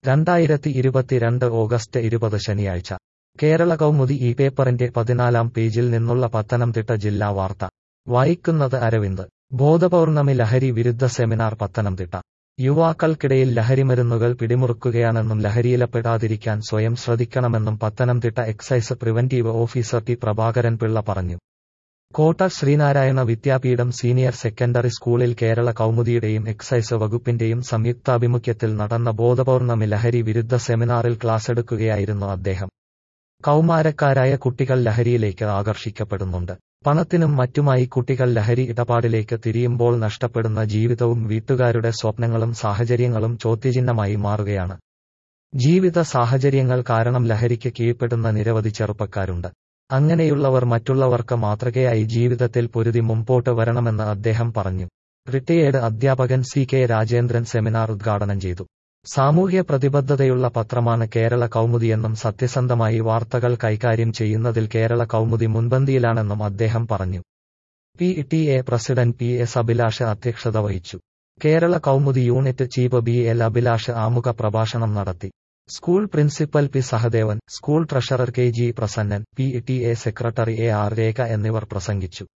രണ്ടായിരത്തി ഇരുപത്തിരണ്ട് ഓഗസ്റ്റ് ഇരുപത് ശനിയാഴ്ച കേരള കൗമുദി ഈ പേപ്പറിന്റെ പതിനാലാം പേജിൽ നിന്നുള്ള പത്തനംതിട്ട ജില്ലാ വാർത്ത വായിക്കുന്നത് അരവിന്ദ് ബോധപൗർണമി ലഹരി വിരുദ്ധ സെമിനാർ പത്തനംതിട്ട യുവാക്കൾക്കിടയിൽ ലഹരിമരുന്നുകൾ പിടിമുറുക്കുകയാണെന്നും ലഹരിയിലപ്പെടാതിരിക്കാൻ സ്വയം ശ്രദ്ധിക്കണമെന്നും Pathanamthitta excise preventive officer T Prabhakaran Pillai പറഞ്ഞു കോട്ട ശ്രീനാരായണ വിദ്യാപീഠം സീനിയർ സെക്കൻഡറി സ്കൂളിൽ കേരള കൗമുദിയുടെയും എക്സൈസ് വകുപ്പിന്റെയും സംയുക്താഭിമുഖ്യത്തിൽ നടന്ന ബോധപൗർണമി ലഹരി വിരുദ്ധ സെമിനാറിൽ ക്ലാസ്സെടുക്കുകയായിരുന്നു അദ്ദേഹം കൗമാരക്കാരായ കുട്ടികൾ ലഹരിയിലേക്ക് ആകർഷിക്കപ്പെടുന്നുണ്ട് പണത്തിനും മറ്റുമായി കുട്ടികൾ ലഹരി ഇടപാടിലേക്ക് തിരിയുമ്പോൾ നഷ്ടപ്പെടുന്ന ജീവിതവും വീട്ടുകാരുടെ സ്വപ്നങ്ങളും സാഹചര്യങ്ങളും ചോദ്യചിഹ്നമായി മാറുകയാണ് ജീവിത സാഹചര്യങ്ങൾ കാരണം ലഹരിക്ക് കീഴ്പ്പെടുന്ന നിരവധി ചെറുപ്പക്കാരുണ്ട് അങ്ങനെയുള്ളവർ മറ്റുള്ളവർക്ക് മാതൃകയായി ജീവിതത്തിൽ പൊരുതി മുമ്പോട്ട് വരണമെന്ന് അദ്ദേഹം പറഞ്ഞു റിട്ടയേർഡ് അധ്യാപകൻ സി കെ രാജേന്ദ്രൻ സെമിനാർ ഉദ്ഘാടനം ചെയ്തു സാമൂഹ്യ പ്രതിബദ്ധതയുള്ള പത്രമാണ് കേരള കൗമുദിയെന്നും സത്യസന്ധമായി വാർത്തകൾ കൈകാര്യം ചെയ്യുന്നതിൽ കേരള കൗമുദി മുൻപന്തിയിലാണെന്നും അദ്ദേഹം പറഞ്ഞു P T A president P S Abhilash അധ്യക്ഷത വഹിച്ചു Kerala Kaumudi unit chief B L Abhilash ആമുഖ പ്രഭാഷണം നടത്തി school principal P Sahadevan school treasurer K G Prasannan P T A secretary A R Rekha എന്നിവർ പ്രസംഗിച്ചു